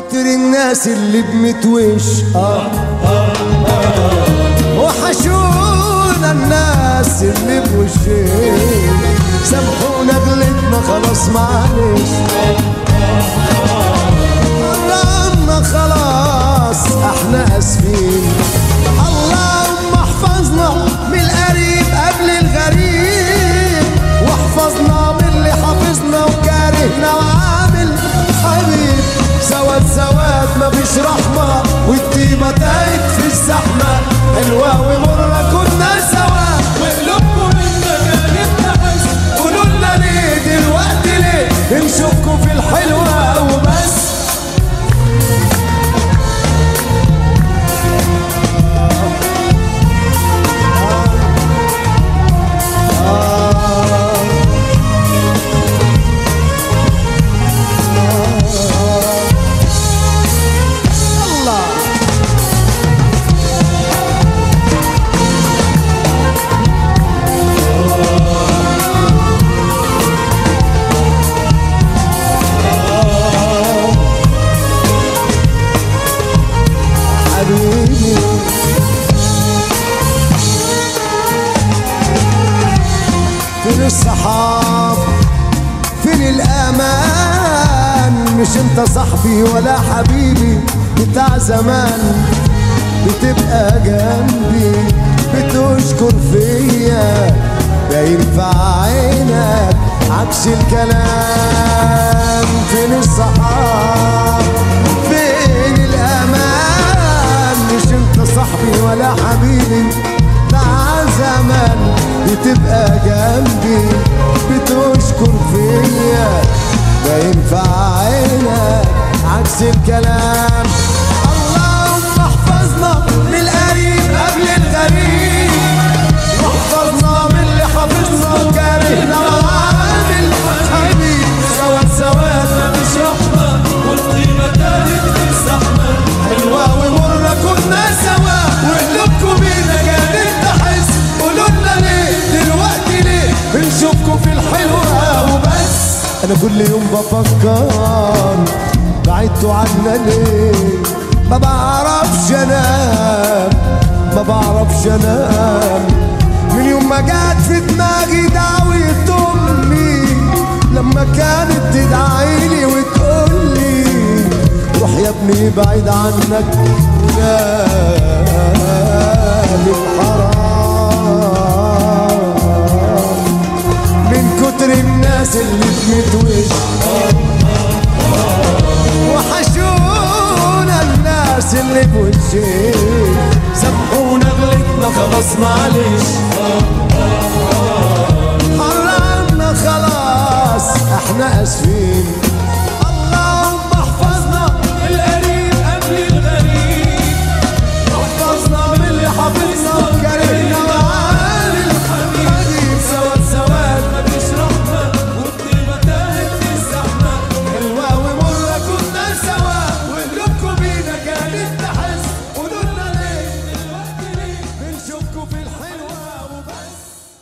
كتر الناس اللي بمتوش آه وحشونا الناس اللي بوشين سامحونا غلطنا خلاص معلش قررنا خلاص احنا اسفين اللهم احفظنا من القريب قبل الغريب واحفظنا من اللي حافظنا وكارهنا وعامل حبيب سواد سواد مفيش رحمة والطيبة تايت في الزحمة حلوة ومرة كنا سوا وقلوبكم المكان بتحس قولوا لنا ليه دلوقتي ليه نشوفكم في الحلوة وبس الله حبيبي فين الصحاب فين الأمان مش انت صاحبي ولا حبيبي بتاع زمان بتبقى جنبي بتشكر فيا باين في عينك عكس الكلام فين الصحاب فين الأمان مش انت صاحبي ولا حبيبي بتاع زمان بتبقى جنبي بتشكر فيا باين في عينك عكس الكلام اللهم احفظنا من القريب قبل الغريب واحفظنا من اللي حافظنا وكارهنا وعامل حبيب سواد سواد مفيش رحمة والطيبة تاهت في الزحمة حلوة ومرة كنا سوا وقلوبكم بينا كانت تحس قولوا لنا ليه دلوقتي ليه بنشوفكم في الحلوة وبس أنا كل يوم بفكر بعدتوا عنا ليه ما بعرفش أنام ما بعرفش أنام من يوم ما جت في دماغي دعوة أمي لما كانت تدعيلي وتقولي روح يا ابني بعيد عنك ونادي الحرام من كتر الناس اللي بمتوش وحشونا الناس اللي بوشين سامحونا غلطنا خلاص معلش حرمنا خلاص احنا اسفين اللهم احفظنا القريب قبل الغريب واحفظنا من اللي حافظنا وكرهنا وعامل حبيب سواد سواد مفيش رحمة والطيبة تاهت في الزحمة حلوة ومرة كنا سوا وقلوبكم بينا كانت تحس قولوا لنا ليه دلوقتي ليه بنشوفكم في الحلوة وبس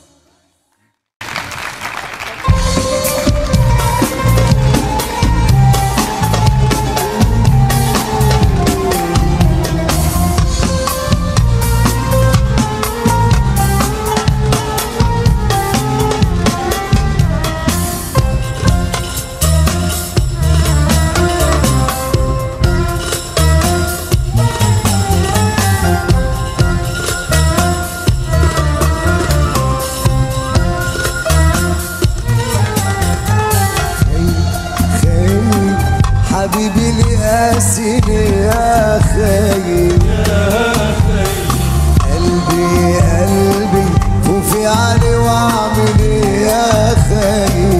خايب حبيبي اللي قاسيني يا خايب قلبي قلبي خوفي علي واعمل ايه يا خايب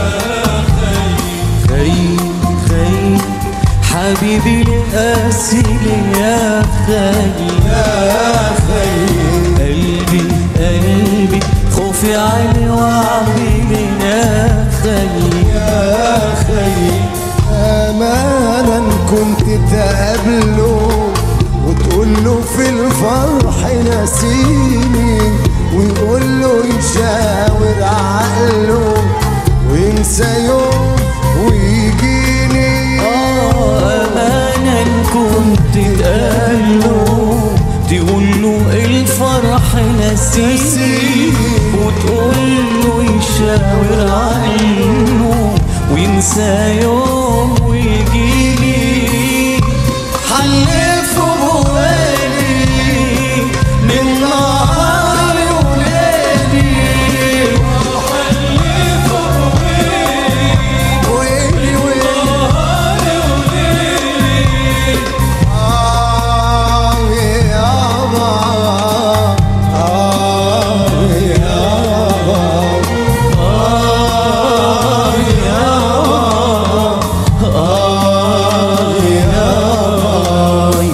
خايف خايف حبيبي لقاسي لي يا خايف يا خايب قلبي قلبي خوفي علي وعمري يا خايف يا خايب امانا كنت تقابله وتقول له في الفرح نسيني ويقول له يشاور عقله وينسى يوم ويجيني آه أمان نسيه وتقول له يشاور عنه وينسى يوم ويجيلي حلفه بوالي من نهاري وليلي ويلي ويلي آه يابا آه يابا آه يابا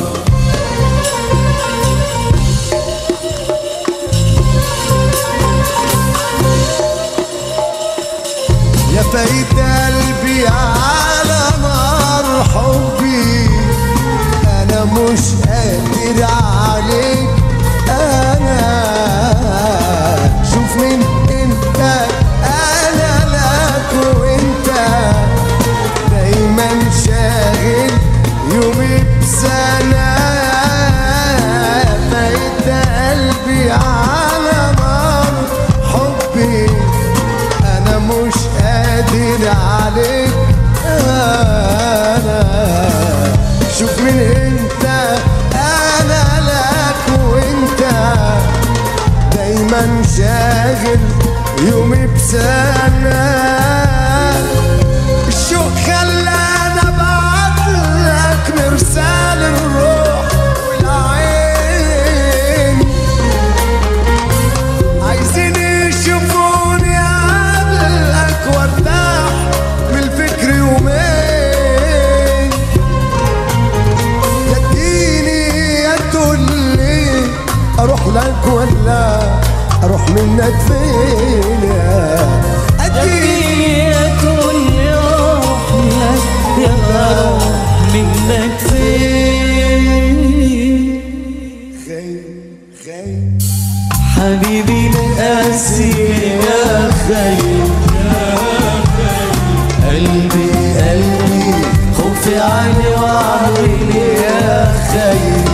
يا فايت قلبي على نار حبي انا مش قادر عليك انا شوف مين انت انا لك وانت دايما شاغل يومي بسنة فايت قلبي على نار حبي انا مش قادر عليك انا شوف من انت انا لك وانت دايما شاغل يومي بسنة الشوق خلاني ابعت لك مرسال الروح والعين عايزين يشوفوني قبلك وارتاح من الفكر يومين يا اديني يا تقولي اروح لك ولا اروح منك فين يا اديني يا كل روح لك يا روح منك فين خايف خايف حبيبي القاسي يا خير قلبي قلبي خوفي علي وعلي يا خير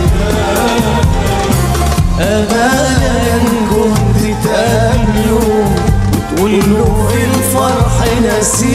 أمانا كنت تقابله وتقول له في الفرح نسيت